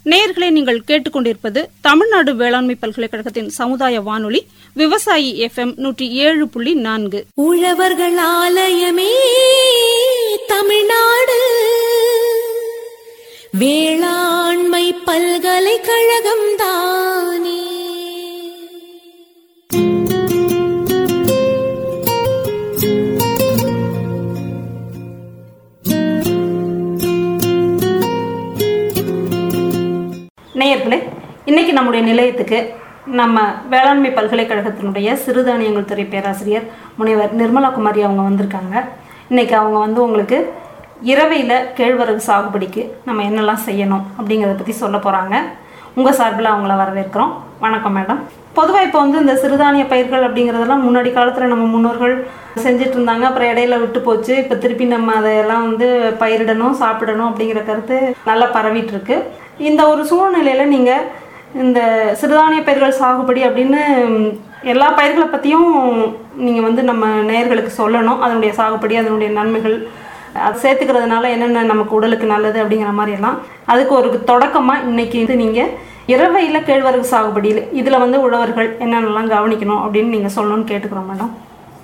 நேயர்களே நீங்கள் கேட்டுக்கொண்டிருப்பது தமிழ்நாடு வேளாண்மை பல்கலைக்கழகத்தின் சமுதாய வானொலி விவசாயி எஃப்எம் நூற்றி ஏழு புள்ளி நான்கு உழவர்கள் ஆலயமே தமிழ்நாடு வேளாண்மை பல்கலைக்கழகம் தானே நேயர்களே இன்னைக்கு நம்முடைய நிலையத்துக்கு நம்ம வேளாண்மை பல்கலைக்கழகத்தினுடைய சிறுதானியங்கள் துறை பேராசிரியர் முனைவர் நிர்மலா குமாரி அவங்க வந்திருக்காங்க இன்னைக்கு அவங்க வந்து உங்களுக்கு இரவையில் கேழ்வரகு சாகுபடிக்கு நம்ம என்னெல்லாம் செய்யணும் அப்படிங்கிறத பற்றி சொல்ல போகிறாங்க உங்கள் சார்பில் அவங்கள வரவேற்கிறோம் வணக்கம் மேடம் பொதுவாக இப்போ வந்து இந்த சிறுதானிய பயிர்கள் அப்படிங்கிறதெல்லாம் முன்னாடி காலத்தில் நம்ம முன்னோர்கள் செஞ்சுட்டு இருந்தாங்க அப்புறம் இடையில விட்டு போச்சு இப்போ திருப்பி நம்ம அதையெல்லாம் வந்து பயிரிடணும் சாப்பிடணும் அப்படிங்கிற கருத்து நல்லா பரவிட்டு இருக்கு இந்த ஒரு சூழ்நிலையில் நீங்கள் இந்த சிறுதானிய பயிர்கள் சாகுபடி அப்படின்னு ம், எல்லா பயிர்களை பற்றியும் நீங்கள் வந்து நம்ம நேயர்களுக்கு சொல்லணும் அதனுடைய சாகுபடி அதனுடைய நன்மைகள் அது சேர்த்துக்கிறதுனால என்னென்ன நமக்கு உடலுக்கு நல்லது அப்படிங்கிற மாதிரி எல்லாம் அதுக்கு ஒரு தொடக்கமாக இன்னைக்கு வந்து நீங்கள் இரவையில் கேழ்வரகு சாகுபடியில் இதில் வந்து உழவர்கள் என்னென்னலாம் கவனிக்கணும் அப்படின்னு நீங்கள் சொல்லணும்னு கேட்டுக்கிறோம் மேடம்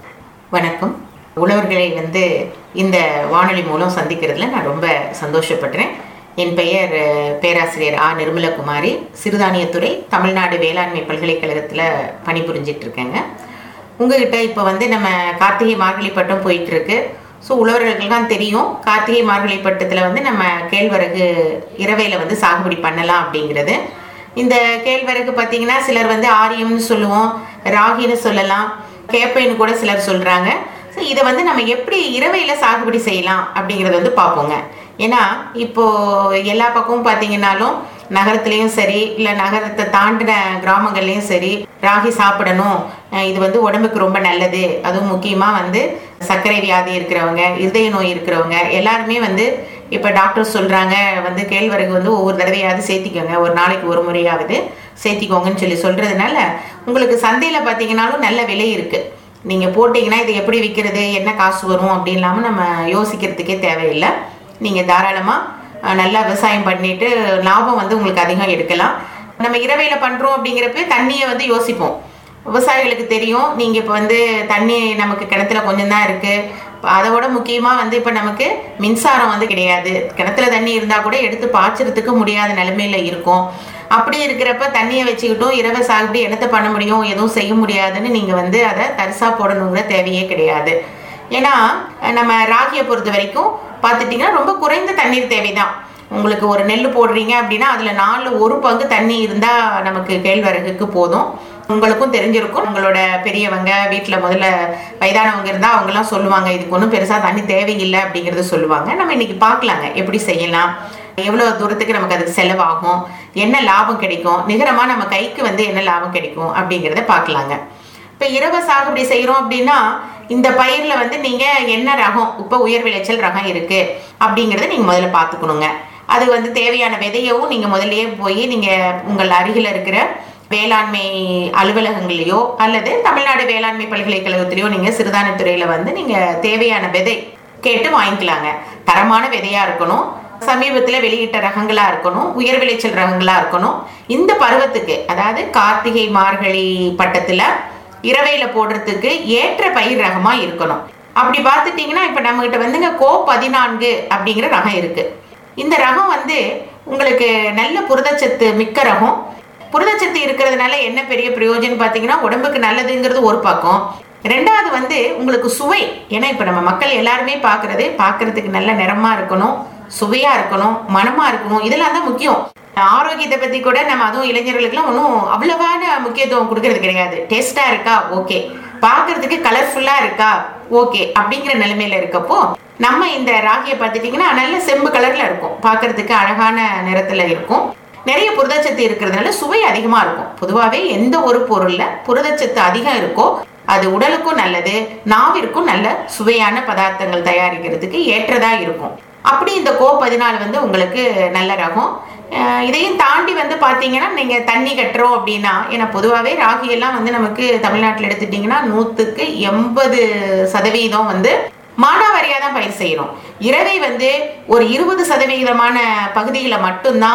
வணக்கம் உழவர்களை வந்து இந்த வானொலி மூலம் சந்திக்கிறதுல நான் ரொம்ப சந்தோஷப்படுறேன் என் பெயர் அஹ், பேராசிரியர் ஆ நிர்மலகுமாரி சிறுதானியத்துறை தமிழ்நாடு வேளாண்மை பல்கலைக்கழகத்தில் பணிபுரிஞ்சிட்டு இருக்கேங்க உங்ககிட்ட இப்போ வந்து நம்ம கார்த்திகை மார்கழி பட்டம் போயிட்டு இருக்கு ஸோ உழவர்களுக்கு தான் தெரியும் கார்த்திகை மார்கழி பட்டத்தில் வந்து நம்ம கேழ்வரகு இரவையில் வந்து சாகுபடி பண்ணலாம் அப்படிங்கிறது இந்த கேழ்வரகு பார்த்தீங்கன்னா சிலர் வந்து ஆரியம்னு சொல்லுவோம் ராகின்னு சொல்லலாம் கேப்பைன்னு கூட சிலர் சொல்கிறாங்க ஸோ இதை வந்து நம்ம எப்படி இரவையில் சாகுபடி செய்யலாம் அப்படிங்கிறத வந்து பார்ப்போங்க ஏன்னா இப்போ எல்லா பக்கமும் பார்த்தீங்கன்னாலும் நகரத்துலேயும் சரி இல்லை நகரத்தை தாண்டின கிராமங்கள்லேயும் சரி ராகி சாப்பிடணும் அஹ் இது வந்து உடம்புக்கு ரொம்ப நல்லது அதுவும் முக்கியமாக வந்து சர்க்கரை வியாதி இருக்கிறவங்க இருதய நோய் இருக்கிறவங்க எல்லாருமே வந்து இப்போ டாக்டர் சொல்கிறாங்க வந்து கேழ்வரகு வந்து ஒவ்வொரு தடவையாவது சேர்த்திக்கோங்க ஒரு நாளைக்கு ஒரு முறையாவது சேர்த்திக்கோங்கன்னு சொல்லி சொல்கிறதுனால உங்களுக்கு சந்தையில் பார்த்தீங்கன்னாலும் நல்ல விலை இருக்குது நீங்கள் போட்டிங்கன்னா இதை எப்படி விற்கிறது என்ன காசு வரும் அப்படின்னு இல்லாமல் நம்ம யோசிக்கிறதுக்கே தேவையில்லை நீங்கள் தாராளமாக நல்லா விவசாயம் பண்ணிட்டு லாபம் வந்து உங்களுக்கு அதிகம் எடுக்கலாம் நம்ம இரவையில் பண்ணுறோம் அப்படிங்கிறப்ப தண்ணியை வந்து யோசிப்போம் விவசாயிகளுக்கு தெரியும் நீங்கள் இப்போ வந்து தண்ணி நமக்கு கிணத்துல கொஞ்சம் தான் இருக்குது அதை விட முக்கியமாக வந்து இப்போ நமக்கு மின்சாரம் வந்து கிடையாது கிணத்துல தண்ணி இருந்தால் கூட எடுத்து பாய்ச்சறதுக்கு முடியாத நிலைமையில இருக்கும் அப்படி இருக்கிறப்ப தண்ணியை வச்சுக்கிட்டும் இரவு சாகுபடி என்னத்தை பண்ண முடியும் எதுவும் செய்ய முடியாதுன்னு நீங்கள் வந்து அதை தரிசா போடணுங்கிற தேவையே கிடையாது ஏன்னா நம்ம ராகியை பொறுத்த வரைக்கும் பார்த்துட்டிங்கன்னா ரொம்ப குறைந்த தண்ணீர் தேவைதான் உங்களுக்கு ஒரு நெல் போடுறீங்க அப்படின்னா அதில் நாலு ஒரு பங்கு தண்ணி இருந்தால் நமக்கு கேழ்வரகுக்கு போதும் உங்களுக்கும் தெரிஞ்சிருக்கும் உங்களோட பெரியவங்க வீட்டில் முதல்ல வயதானவங்க இருந்தால் அவங்கெல்லாம் சொல்லுவாங்க இதுக்கு ஒன்றும் பெருசாக தண்ணி தேவையில்லை அப்படிங்கிறத சொல்லுவாங்க நம்ம இன்னைக்கு பார்க்கலாங்க எப்படி செய்யலாம் எவ்வளோ தூரத்துக்கு நமக்கு அதுக்கு செலவாகும் என்ன லாபம் கிடைக்கும் நிகரமாக நம்ம கைக்கு வந்து என்ன லாபம் கிடைக்கும் அப்படிங்கிறத பார்க்கலாங்க இப்போ இரவு சாகுபடி செய்கிறோம் அப்படின்னா இந்த பயிரில் வந்து நீங்கள் என்ன ரகம் இப்போ உயர் விளைச்சல் ரகம் இருக்குது அப்படிங்கிறத நீங்கள் முதல்ல பார்த்துக்கணுங்க அது வந்து தேவையான விதையவும் நீங்கள் முதல்லயே போய் நீங்கள் உங்கள் அருகில் இருக்கிற வேளாண்மை அலுவலகங்களையோ அல்லது தமிழ்நாடு வேளாண்மை பல்கலைக்கழகத்திலையோ நீங்கள் சிறுதானியத்துறையில் வந்து நீங்கள் தேவையான விதை கேட்டு வாங்கிக்கலாங்க தரமான விதையாக இருக்கணும் சமீபத்தில் வெளியிட்ட ரகங்களா இருக்கணும் உயர் விளைச்சல் ரகங்களா இருக்கணும் இந்த பருவத்துக்கு அதாவது கார்த்திகை மார்கழி பட்டத்துல இரவையில போடுறதுக்கு ஏற்ற பயிர் ரகமா இருக்கணும் அப்படி பார்த்துட்டீங்கன்னா இப்ப நம்ம கிட்ட வந்துங்க கோ பதினான்கு அப்படிங்கிற ரகம் இருக்கு இந்த ரகம் வந்து உங்களுக்கு நல்ல புரதச்சத்து மிக்க ரகம் புரதச்சத்து இருக்கிறதுனால என்ன பெரிய பிரயோஜனம் பார்த்தீங்கன்னா உடம்புக்கு நல்லதுங்கிறது ஒரு பக்கம் ரெண்டாவது வந்து உங்களுக்கு சுவை ஏன்னா இப்போ நம்ம மக்கள் எல்லாருமே பார்க்கறது பார்க்கறதுக்கு நல்ல நிறமா இருக்கணும் சுவையா இருக்கணும் மனமா இருக்கணும் இதெல்லாம் தான் முக்கியம் ஆரோக்கியத்தை பத்தி கூட நம்ம அதுவும் இளைஞர்களுக்குலாம் ஒன்றும் அவ்வளவான முக்கியத்துவம் கொடுக்கறது கிடையாது டேஸ்டா இருக்கா ஓகே பார்க்கறதுக்கு கலர்ஃபுல்லா இருக்கா ஓகே அப்படிங்கிற நிலைமையில இருக்கப்போ நம்ம இந்த ராகியை பார்த்துட்டிங்கன்னா நல்ல செம்பு கலர்ல இருக்கும் பார்க்கறதுக்கு அழகான நிறத்துல இருக்கும் நிறைய புரதச்சத்து இருக்கிறதுனால சுவை அதிகமா இருக்கும் பொதுவாகவே எந்த ஒரு பொருள்ல புரதச்சத்து அதிகம் இருக்கோ அது உடலுக்கும் நல்லது நாவிற்கும் நல்ல சுவையான பதார்த்தங்கள் தயாரிக்கிறதுக்கு ஏற்றதா இருக்கும் அப்படி இந்த கோ பதினாலு வந்து உங்களுக்கு நல்ல ரகம் அஹ் இதையும் தாண்டி வந்து பார்த்தீங்கன்னா நீங்கள் தண்ணி கட்டுறோம் அப்படின்னா ஏன்னா பொதுவாகவே ராகி எல்லாம் வந்து நமக்கு தமிழ்நாட்டில் எடுத்துட்டிங்கன்னா நூற்றுக்கு எண்பது சதவீதம் வந்து மானாவாரியாக தான் பயிர் செய்கிறோம் இரவை வந்து ஒரு இருபது சதவிகிதமான பகுதிகளை மட்டும்தான்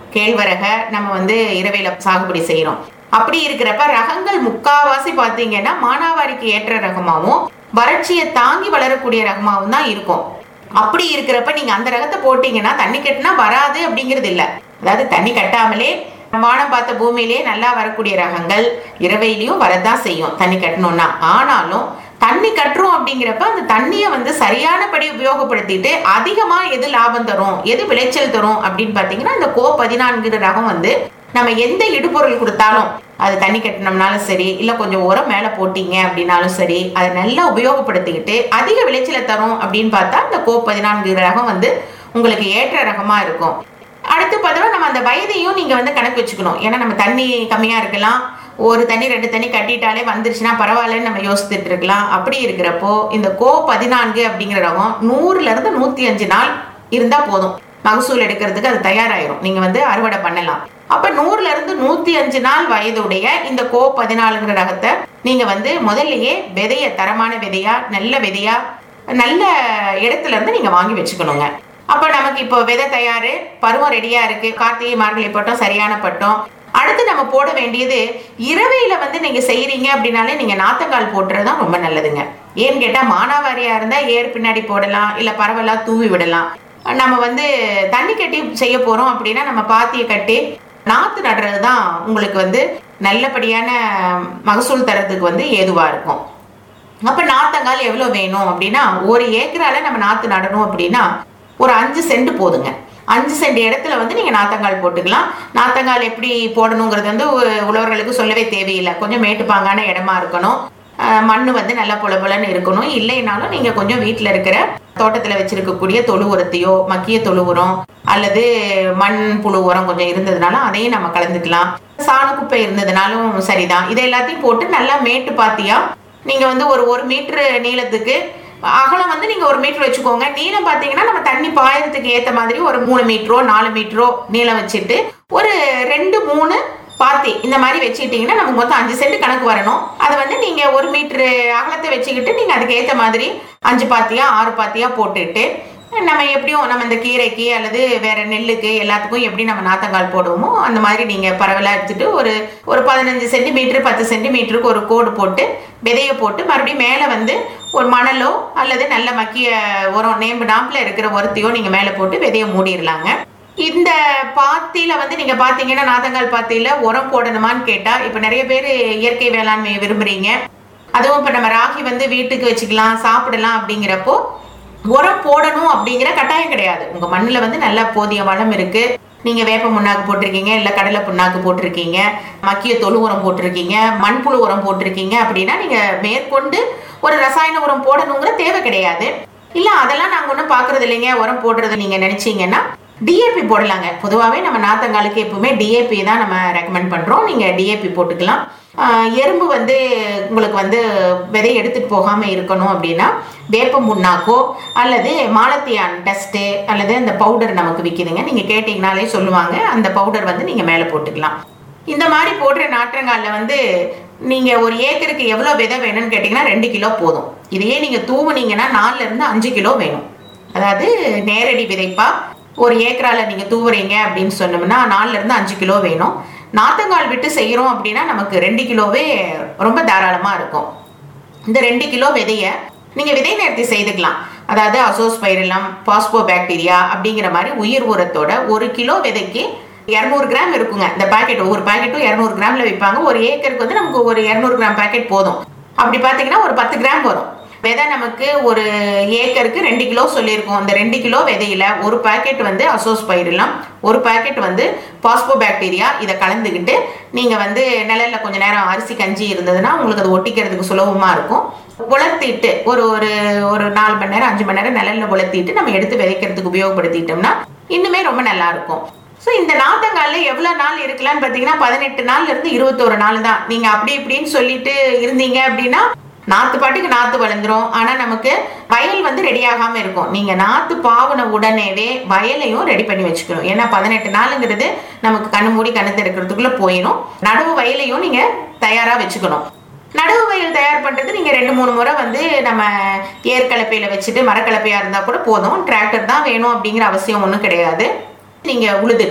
கேழ்வரக நம்ம வந்து இரவையில சாகுபடி செய்யறோம் அப்படி இருக்கிறப்ப ரகங்கள் முக்காவாசி பாத்தீங்கன்னா மானாவாரிக்கு ஏற்ற ரகமாவும் வறட்சியை தாங்கி வளரக்கூடிய ரகமாவும் தான் இருக்கும் அப்படி இருக்கிறப்ப நீங்க அந்த ரகத்தை போட்டீங்கன்னா தண்ணி கட்டினா வராது அப்படிங்கிறது இல்ல அதாவது தண்ணி கட்டாமலே வானம் பார்த்த பூமியிலே நல்லா வரக்கூடிய ரகங்கள் இரவையிலையும் வரதான் செய்யும் தண்ணி கட்டணும்னா ஆனாலும் தண்ணி கட்டுறோம் அப்படிங்கிறப்ப அந்த தண்ணியை வந்து சரியானபடி உபயோகப்படுத்திட்டு அதிகமா எது லாபம் தரும் எது விளைச்சல் தரும் அப்படின்னு பாத்தீங்கன்னா இந்த கோ பதினான்கு ரகம் வந்து நம்ம எந்த இடுபொருள் கொடுத்தாலும் அது தண்ணி கட்டினோம்னாலும் சரி இல்ல கொஞ்சம் உரம் மேல போட்டீங்க அப்படின்னாலும் சரி அதை நல்லா உபயோகப்படுத்திக்கிட்டு அதிக விளைச்சலை தரும் அப்படின்னு பார்த்தா இந்த கோ பதினான்கு ரகம் வந்து உங்களுக்கு ஏற்ற ரகமா இருக்கும் அடுத்து பார்த்தோம்னா நம்ம அந்த வயதையும் நீங்க வந்து கணக்கு வச்சுக்கணும் ஏன்னா நம்ம தண்ணி கம்மியா இருக்கலாம் ஒரு தண்ணி ரெண்டு தண்ணி கட்டிட்டாலே வந்துருச்சுன்னா பரவாயில்லன்னு நம்ம யோசித்துட்டு இருக்கலாம் அப்படி இருக்கிறப்போ இந்த கோ பதினான்கு அப்படிங்கிற ரகம் நூறுல இருந்து நூத்தி அஞ்சு நாள் இருந்தா போதும் மகசூல் எடுக்கிறதுக்கு அது தயாராயிரும் நீங்க வந்து அறுவடை பண்ணலாம் அப்ப நூறுல இருந்து நூத்தி அஞ்சு நாள் வயதுடைய இந்த கோ பதினாலுங்கிற ரகத்தை நீங்க வந்து முதல்லயே விதைய தரமான விதையா நல்ல விதையா நல்ல இடத்துல இருந்து நீங்க வாங்கி வச்சுக்கணுங்க அப்ப நமக்கு இப்போ விதை தயாரு பருவம் ரெடியா இருக்கு கார்த்திகை மார்கழி பட்டம் சரியான பட்டம் அடுத்து நம்ம போட வேண்டியது இரவையில வந்து நீங்க செய்யறீங்க அப்படின்னாலே நீங்க நாத்தங்கால் போட்டுறது தான் ரொம்ப நல்லதுங்க ஏன்னு கேட்டா மானாவாரியா இருந்தா ஏர் பின்னாடி போடலாம் இல்ல பரவலா தூவி விடலாம் நம்ம வந்து தண்ணி கட்டி செய்ய போறோம் அப்படின்னா நம்ம பாத்திய கட்டி நாத்து நடுறது தான் உங்களுக்கு வந்து நல்லபடியான மகசூல் தரத்துக்கு வந்து ஏதுவா இருக்கும் அப்ப நாத்தங்கால் எவ்வளவு வேணும் அப்படின்னா ஒரு ஏக்கரால நம்ம நாத்து நடணும் அப்படின்னா ஒரு அஞ்சு சென்ட் போதுங்க அஞ்சு சென்ட் இடத்துல வந்து நீங்க நாத்தங்கால் போட்டுக்கலாம் நாத்தங்கால் எப்படி போடணுங்கிறது வந்து உ- உழவர்களுக்கு சொல்லவே தேவையில்லை கொஞ்சம் மேட்டுப்பாங்கான இடமா இருக்கணும் அஹ் மண்ணு வந்து நல்லா பொல பொலன்னு இருக்கணும் இல்லைனாலும் நீங்க கொஞ்சம் வீட்டுல இருக்கிற தோட்டத்துல வச்சிருக்கக்கூடிய தொழு உரத்தையோ மக்கிய தொழு உரம் அல்லது மண் புழு உரம் கொஞ்சம் இருந்ததுனால அதையும் நம்ம கலந்துக்கலாம் சாண குப்பை இருந்ததுனாலும் சரிதான் இதை எல்லாத்தையும் போட்டு நல்லா மேட்டு பாத்தியா நீங்க வந்து ஒரு ஒரு மீட்டர் நீளத்துக்கு அகலம் வந்து நீங்க ஒரு மீட்டர் வச்சுக்கோங்க நீளம் பாத்தீங்கன்னா நம்ம தண்ணி பாயறதுக்கு ஏத்த மாதிரி ஒரு மூணு மீட்டரோ நாலு மீட்டரோ நீளம் வச்சுட்டு ஒரு ரெண்டு மூணு பாத்தி இந்த மாதிரி வச்சுக்கிட்டீங்கன்னா நமக்கு மொத்தம் அஞ்சு சென்ட் கணக்கு வரணும் அது வந்து நீங்க ஒரு மீட்டர் அகலத்தை வச்சுக்கிட்டு நீங்க அதுக்கு ஏத்த மாதிரி அஞ்சு பாத்தியா ஆறு பாத்தியா போட்டுட்டு நம்ம எப்படியும் நம்ம இந்த கீரைக்கு அல்லது வேற நெல்லுக்கு எல்லாத்துக்கும் எப்படி நம்ம நாத்தங்கால் போடுவோமோ அந்த மாதிரி நீங்க பரவலா எடுத்துட்டு ஒரு ஒரு பதினஞ்சு சென்டிமீட்டர் பத்து சென்டிமீட்டருக்கு ஒரு கோடு போட்டு விதைய போட்டு மறுபடியும் மேலே வந்து ஒரு மணலோ அல்லது நல்ல மக்கிய உரம் நேம்பு நாம்பில் இருக்கிற உரத்தையோ நீங்க மேலே போட்டு விதைய மூடிடலாங்க இந்த பாத்தியில வந்து நீங்க பாத்தீங்கன்னா நாத்தங்கால் பாத்தியில உரம் போடணுமான்னு கேட்டா இப்ப நிறைய பேர் இயற்கை வேளாண்மையை விரும்புறீங்க அதுவும் இப்ப நம்ம ராகி வந்து வீட்டுக்கு வச்சுக்கலாம் சாப்பிடலாம் அப்படிங்கிறப்போ உரம் போடணும் அப்படிங்கிற கட்டாயம் கிடையாது உங்க மண்ணுல வந்து நல்ல போதிய வளம் இருக்கு நீங்க வேப்ப முன்னாக்கு போட்டிருக்கீங்க இல்ல கடலை புண்ணாக்கு போட்டிருக்கீங்க மக்கிய தொழு உரம் போட்டிருக்கீங்க மண்புழு உரம் போட்டிருக்கீங்க அப்படின்னா நீங்க மேற்கொண்டு ஒரு ரசாயன உரம் போடணுங்கிற தேவை கிடையாது இல்ல அதெல்லாம் நாங்க ஒன்றும் பாக்குறது இல்லைங்க உரம் போடுறது நீங்க நினைச்சீங்கன்னா டிஏபி போடலாங்க பொதுவாகவே நம்ம நாத்தங்காலுக்கு எப்பவுமே டிஏபி தான் நம்ம ரெக்கமெண்ட் பண்றோம் நீங்க டிஏபி போட்டுக்கலாம் ஆஹ் எறும்பு வந்து உங்களுக்கு வந்து விதை எடுத்துட்டு போகாம இருக்கணும் அப்படின்னா வேப்ப முன்னாக்கோ அல்லது மாலத்தியான் டஸ்ட்டு அல்லது அந்த பவுடர் நமக்கு விற்கிதுங்க நீங்க கேட்டீங்கனாலே சொல்லுவாங்க அந்த பவுடர் வந்து நீங்க மேலே போட்டுக்கலாம் இந்த மாதிரி போடுற நாற்றங்காலில் வந்து நீங்க ஒரு ஏக்கருக்கு எவ்வளவு விதை வேணும்னு கேட்டீங்கன்னா ரெண்டு கிலோ போதும் இதையே நீங்க தூவுனீங்கன்னா நாலுல இருந்து அஞ்சு கிலோ வேணும் அதாவது நேரடி விதைப்பா ஒரு ஏக்கரால நீங்க தூவுறீங்க அப்படின்னு சொன்னோம்னா நாலுல இருந்து அஞ்சு கிலோ வேணும் நாத்தங்கால் விட்டு செய்யறோம் அப்படின்னா நமக்கு ரெண்டு கிலோவே ரொம்ப தாராளமா இருக்கும் இந்த ரெண்டு கிலோ விதைய நீங்க விதை நேர்த்தி செய்துக்கலாம் அதாவது அசோஸ்பைரலம் பாஸ்போ பாக்டீரியா அப்படிங்கிற மாதிரி உயிர் உரத்தோட ஒரு கிலோ விதைக்கு இரநூறு கிராம் இருக்குங்க இந்த பாக்கெட் ஒவ்வொரு பாக்கெட்டும் இரநூறு கிராம்ல விற்பாங்க ஒரு ஏக்கருக்கு வந்து நமக்கு ஒரு இரநூறு கிராம் பாக்கெட் போதும் அப்படி பார்த்தீங்கன்னா ஒரு பத்து கிராம் வரும் விதை நமக்கு ஒரு ஏக்கருக்கு ரெண்டு கிலோ சொல்லியிருக்கோம் அந்த ரெண்டு கிலோ விதையில ஒரு பாக்கெட் வந்து அசோஸ்பைரலம் ஒரு பாக்கெட் வந்து பாஸ்போ பாக்டீரியா இதை கலந்துக்கிட்டு நீங்க வந்து நிழல்ல கொஞ்ச நேரம் அரிசி கஞ்சி இருந்ததுன்னா உங்களுக்கு அது ஒட்டிக்கிறதுக்கு சுலபமா இருக்கும் உலர்த்திட்டு ஒரு ஒரு ஒரு நாலு மணி நேரம் அஞ்சு மணி நேரம் நிழல்ல உலர்த்திட்டு நம்ம எடுத்து விதைக்கிறதுக்கு உபயோகப்படுத்திட்டோம்னா இன்னுமே ரொம்ப நல்லா இருக்கும் ஸோ இந்த நாத்தங்கால்ல எவ்வளவு நாள் இருக்கலாம்னு பார்த்தீங்கன்னா பதினெட்டு நாள்ல இருந்து இருபத்தோரு நாள் தான் நீங்க அப்படி இப்படின்னு சொல்லிட்டு இருந்தீங்க அப்படின்னா நாத்து பாட்டுக்கு நாத்து வளர்ந்துரும் ஆனா நமக்கு வயல் வந்து ரெடி ஆகாம இருக்கும் நீங்க நாத்து பாவன உடனேவே வயலையும் ரெடி பண்ணி வச்சுக்கணும் ஏன்னா பதினெட்டு நாளுங்கிறது நமக்கு கண்ணு மூடி கண்ணு திறக்கிறதுக்குள்ள போயிடும் நடவு வயலையும் நீங்க தயாரா வச்சுக்கணும் நடவு வயல் தயார் பண்றது நீங்க ரெண்டு மூணு முறை வந்து நம்ம ஏற்கலப்பையில வச்சுட்டு மரக்கலப்பையா இருந்தா கூட போதும் டிராக்டர் தான் வேணும் அப்படிங்கிற அவசியம் ஒன்றும் கிடையாது நீங்க உழுதுட்டு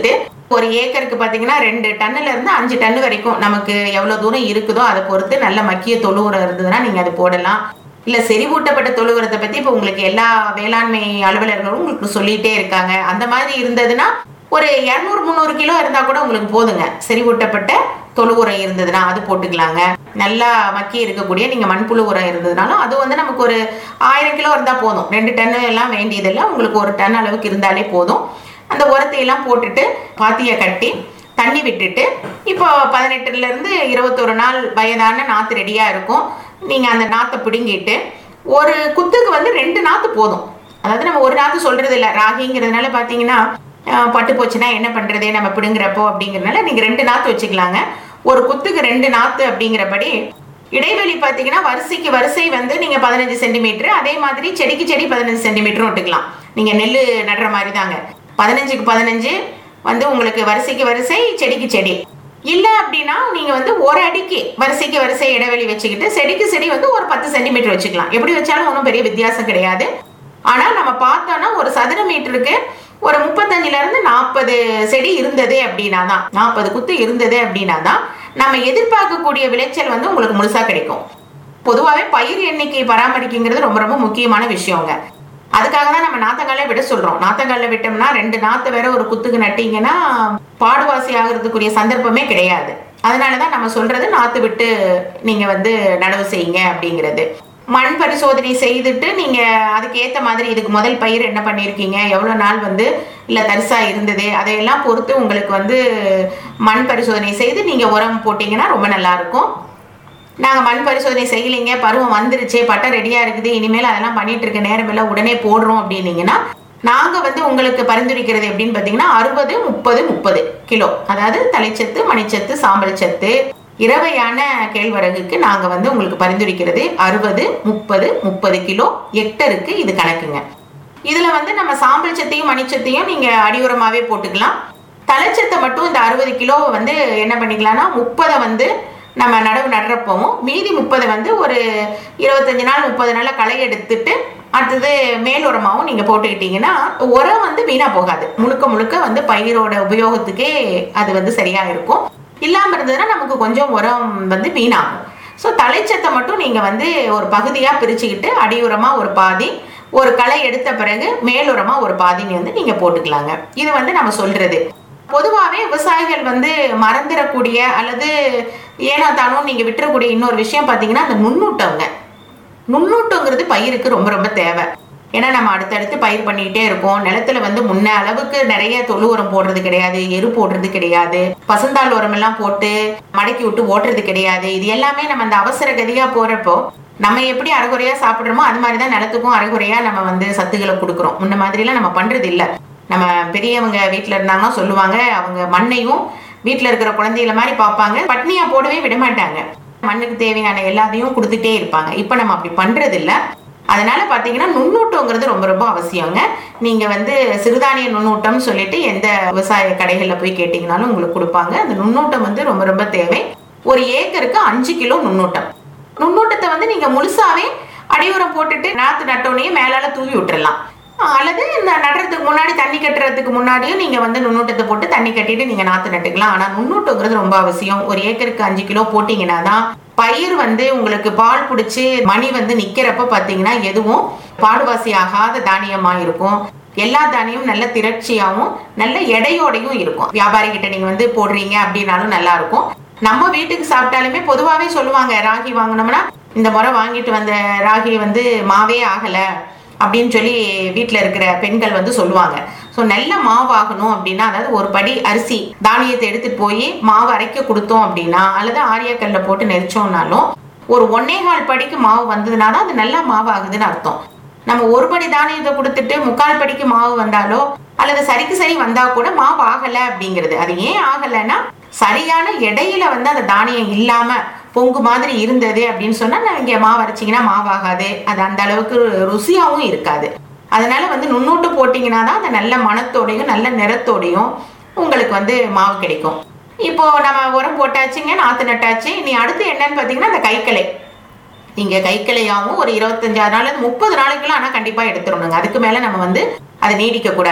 ஒரு ஏக்கருக்கு பார்த்தீங்கன்னா ரெண்டு டன்னுல இருந்து அஞ்சு டன் வரைக்கும் நமக்கு எவ்வளவு தூரம் இருக்குதோ அதை பொறுத்து நல்ல மக்கிய தொழு உரம் இருந்ததுன்னா நீங்க அது போடலாம் இல்ல செறிவூட்டப்பட்ட தொழு உரத்தை பத்தி இப்போ உங்களுக்கு எல்லா வேளாண்மை அலுவலர்களும் உங்களுக்கு சொல்லிட்டே இருக்காங்க அந்த மாதிரி இருந்ததுன்னா ஒரு இரநூறு முந்நூறு கிலோ இருந்தா கூட உங்களுக்கு போதுங்க செறிவூட்டப்பட்ட தொழு உரம் இருந்ததுன்னா அது போட்டுக்கலாங்க நல்லா மக்கி இருக்கக்கூடிய நீங்க மண்புழு உரம் இருந்ததுனாலும் அது வந்து நமக்கு ஒரு ஆயிரம் கிலோ இருந்தா போதும் ரெண்டு டன்னு எல்லாம் வேண்டியதில்லை உங்களுக்கு ஒரு டன் அளவுக்கு இருந்தாலே போதும் அந்த உரத்தை எல்லாம் போட்டுட்டு பாத்திய கட்டி தண்ணி விட்டுட்டு இப்போ பதினெட்டுல இருந்து இருபத்தொரு நாள் வயதான நாத்து ரெடியா இருக்கும் நீங்க அந்த நாத்தை பிடுங்கிட்டு ஒரு குத்துக்கு வந்து ரெண்டு நாத்து போதும் அதாவது நம்ம ஒரு நாத்து சொல்றது இல்ல ராகிங்கிறதுனால பாத்தீங்கன்னா அஹ், பட்டு போச்சுன்னா என்ன பண்றது நம்ம பிடுங்குறப்போ அப்படிங்கறதுனால நீங்க ரெண்டு நாத்து வச்சுக்கலாங்க ஒரு குத்துக்கு ரெண்டு நாத்து அப்படிங்கிறபடி இடைவெளி பார்த்தீங்கன்னா வரிசைக்கு வரிசை வந்து நீங்க பதினஞ்சு சென்டிமீட்டர் அதே மாதிரி செடிக்கு செடி பதினஞ்சு சென்டிமீட்டரும் விட்டுக்கலாம் நீங்க நெல் நடுற மாதிரி தாங்க பதினஞ்சுக்கு பதினஞ்சு வந்து உங்களுக்கு வரிசைக்கு வரிசை செடிக்கு செடி இல்ல அப்படின்னா நீங்க வந்து ஒரு அடிக்கு வரிசைக்கு வரிசை இடைவெளி வச்சுக்கிட்டு செடிக்கு செடி வந்து ஒரு பத்து சென்டிமீட்டர் வச்சுக்கலாம் எப்படி வச்சாலும் ஒன்றும் பெரிய வித்தியாசம் கிடையாது ஆனா நம்ம பார்த்தோம்னா ஒரு சதுர மீட்டருக்கு ஒரு முப்பத்தஞ்சுல இருந்து நாற்பது செடி இருந்தது அப்படின்னா தான் நாற்பது குத்து இருந்தது அப்படின்னா தான் நம்ம எதிர்பார்க்கக்கூடிய விளைச்சல் வந்து உங்களுக்கு முழுசா கிடைக்கும் பொதுவாகவே பயிர் எண்ணிக்கை பராமரிக்குங்கிறது ரொம்ப ரொம்ப முக்கியமான விஷயங்க அதுக்காக தான் நம்ம நாத்தங்கால விட சொல்றோம் நாத்தங்கால விட்டோம்னா ரெண்டு நாத்து வேற ஒரு குத்துக்கு நட்டீங்கன்னா பாடுவாசி ஆகிறதுக்குரிய சந்தர்ப்பமே கிடையாது அதனாலதான் நம்ம சொல்றது நாத்து விட்டு நீங்க வந்து நடவு செய்யுங்க அப்படிங்கிறது மண் பரிசோதனை செய்துட்டு நீங்க அதுக்கு ஏத்த மாதிரி இதுக்கு முதல் பயிர் என்ன பண்ணியிருக்கீங்க எவ்வளவு நாள் வந்து இல்ல தரிசா இருந்தது அதையெல்லாம் பொறுத்து உங்களுக்கு வந்து மண் பரிசோதனை செய்து நீங்க உரம் போட்டீங்கன்னா ரொம்ப நல்லா இருக்கும் நாங்க மண் பரிசோதனை செய்யலைங்க பருவம் வந்துருச்சு பட்டம் ரெடியா இருக்குது இனிமேல் அதெல்லாம் பண்ணிட்டு இருக்க நேரம் எல்லாம் உடனே போடுறோம் அப்படின்னீங்கன்னா நாங்க வந்து உங்களுக்கு பரிந்துரைக்கிறது எப்படின்னு பாத்தீங்கன்னா அறுபது முப்பது முப்பது கிலோ அதாவது தலைச்சத்து மணிச்சத்து சாம்பல் சத்து இரவையான கேழ்வரகுக்கு நாங்க வந்து உங்களுக்கு பரிந்துரைக்கிறது அறுபது முப்பது முப்பது கிலோ ஹெக்டருக்கு இது கணக்குங்க இதுல வந்து நம்ம சாம்பல் சத்தையும் மணிச்சத்தையும் நீங்க அடியுரமாவே போட்டுக்கலாம் தலைச்சத்தை மட்டும் இந்த அறுபது கிலோவை வந்து என்ன பண்ணிக்கலாம்னா முப்பதை வந்து நம்ம நடவு நடுறப்பவும் மீதி முப்பதை வந்து ஒரு இருபத்தஞ்சு நாள் முப்பது நாள்ல களை எடுத்துட்டு அடுத்தது மேல் உரமாவும் நீங்க போட்டுக்கிட்டீங்கன்னா உரம் வந்து வீணா போகாது முழுக்க முழுக்க வந்து பயிரோட உபயோகத்துக்கே அது வந்து சரியா இருக்கும் இல்லாம இருந்ததுன்னா நமக்கு கொஞ்சம் உரம் வந்து வீணாகும் ஸோ தலைச்சத்தை மட்டும் நீங்க வந்து ஒரு பகுதியா பிரிச்சுக்கிட்டு அடியுரமா ஒரு பாதி ஒரு களை எடுத்த பிறகு மேலுரமா ஒரு பாதினி வந்து நீங்க போட்டுக்கலாங்க இது வந்து நம்ம சொல்றது பொதுவாகவே விவசாயிகள் வந்து மறந்துடக்கூடிய அல்லது ஏனோ தானோ நீங்க விட்டுறக்கூடிய இன்னொரு விஷயம் பார்த்தீங்கன்னா அந்த நுண்ணூட்டங்க நுண்ணூட்டங்கிறது பயிருக்கு ரொம்ப ரொம்ப தேவை ஏன்னா நம்ம அடுத்தடுத்து பயிர் பண்ணிக்கிட்டே இருக்கோம் நிலத்துல வந்து முன்ன அளவுக்கு நிறைய தொழு உரம் போடுறது கிடையாது எரு போடுறது கிடையாது பசுந்தாள் உரம் எல்லாம் போட்டு மடக்கி விட்டு ஓட்டுறது கிடையாது இது எல்லாமே நம்ம அந்த அவசர கதியா போறப்போ நம்ம எப்படி அரைகுறையா சாப்பிடுறோமோ அது மாதிரி தான் நிலத்துக்கும் அரைகுறையா நம்ம வந்து சத்துக்களை கொடுக்குறோம் முன்ன மாதிரிலாம் நம்ம பண்றது இல்ல நம்ம பெரியவங்க வீட்டுல இருந்தாங்கன்னா சொல்லுவாங்க அவங்க மண்ணையும் வீட்டுல இருக்கிற குழந்தைகள மாதிரி பார்ப்பாங்க பட்னியா போடவே விட மாட்டாங்க மண்ணுக்கு தேவையான எல்லாத்தையும் கொடுத்துட்டே இருப்பாங்க இப்ப நம்ம அப்படி பண்றது இல்ல அதனால பாத்தீங்கன்னா நுண்ணூட்டங்கிறது ரொம்ப ரொம்ப அவசியங்க நீங்க வந்து சிறுதானிய நுண்ணூட்டம் சொல்லிட்டு எந்த விவசாய கடைகள்ல போய் கேட்டீங்கனாலும் உங்களுக்கு கொடுப்பாங்க அந்த நுண்ணூட்டம் வந்து ரொம்ப ரொம்ப தேவை ஒரு ஏக்கருக்கு அஞ்சு கிலோ நுண்ணூட்டம் நுண்ணூட்டத்தை வந்து நீங்க முழுசாவே அடியுரம் போட்டுட்டு நாத்து நட்டோனையே மேலால தூவி விட்டுறலாம் அல்லது இந்த நடுறதுக்கு முன்னாடி தண்ணி கட்டுறதுக்கு முன்னாடியும் நீங்க வந்து நுண்ணூட்டத்தை போட்டு தண்ணி கட்டிட்டு நீங்க நாத்து நட்டுக்கலாம் ஆனா நுண்ணூட்டங்கிறது ரொம்ப அவசியம் ஒரு ஏக்கருக்கு அஞ்சு கிலோ போட்டீங்கன்னா தான் பயிர் வந்து உங்களுக்கு பால் பிடிச்சி மணி வந்து நிக்கிறப்ப பாத்தீங்கன்னா எதுவும் பாடுவாசி ஆகாத தானியமா இருக்கும் எல்லா தானியமும் நல்ல திரட்சியாவும் நல்ல எடையோடையும் இருக்கும் வியாபாரி கிட்ட நீங்க வந்து போடுறீங்க அப்படின்னாலும் நல்லா இருக்கும் நம்ம வீட்டுக்கு சாப்பிட்டாலுமே பொதுவாகவே சொல்லுவாங்க ராகி வாங்கினோம்னா இந்த முறை வாங்கிட்டு வந்த ராகி வந்து மாவே ஆகல அப்படின்னு சொல்லி வீட்டில் இருக்கிற பெண்கள் வந்து சொல்லுவாங்க ஸோ நல்ல மாவு ஆகணும் அப்படின்னா அதாவது ஒரு படி அரிசி தானியத்தை எடுத்துட்டு போய் மாவு அரைக்க கொடுத்தோம் அப்படின்னா அல்லது ஆரியக்கல்ல போட்டு நெரிச்சோம்னாலும் ஒரு ஒன்னே கால் படிக்கு மாவு வந்ததுனா தான் அது நல்லா மாவு ஆகுதுன்னு அர்த்தம் நம்ம ஒரு படி தானியத்தை கொடுத்துட்டு முக்கால் படிக்கு மாவு வந்தாலோ அல்லது சரிக்கு சரி வந்தா கூட மாவு ஆகல அப்படிங்கிறது அது ஏன் ஆகலைன்னா சரியான எடையில வந்து அந்த தானியம் இல்லாம பொங்கு மாதிரி இருந்தது அப்படின்னு சொன்னா நான் இங்க மாவு அரைச்சிங்கன்னா மாவாகாது அது அந்த அளவுக்கு ருசியாவும் இருக்காது அதனால வந்து நுண்ணூட்டு போட்டீங்கன்னா தான் அந்த நல்ல மணத்தோடையும் நல்ல நிறத்தோடையும் உங்களுக்கு வந்து மாவு கிடைக்கும் இப்போ நம்ம உரம் போட்டாச்சுங்க நாத்து நட்டாச்சு நீ அடுத்து என்னன்னு பாத்தீங்கன்னா அந்த கைக்கலை நீங்க கைக்கிளையாவும் ஒரு இருபத்தஞ்சாறு நாள் முப்பது நாளைக்குள்ள ஆனா கண்டிப்பா எடுத்துடணுங்க அதுக்கு மேல நம்ம வந்து அதை நீடிக்க கூடாது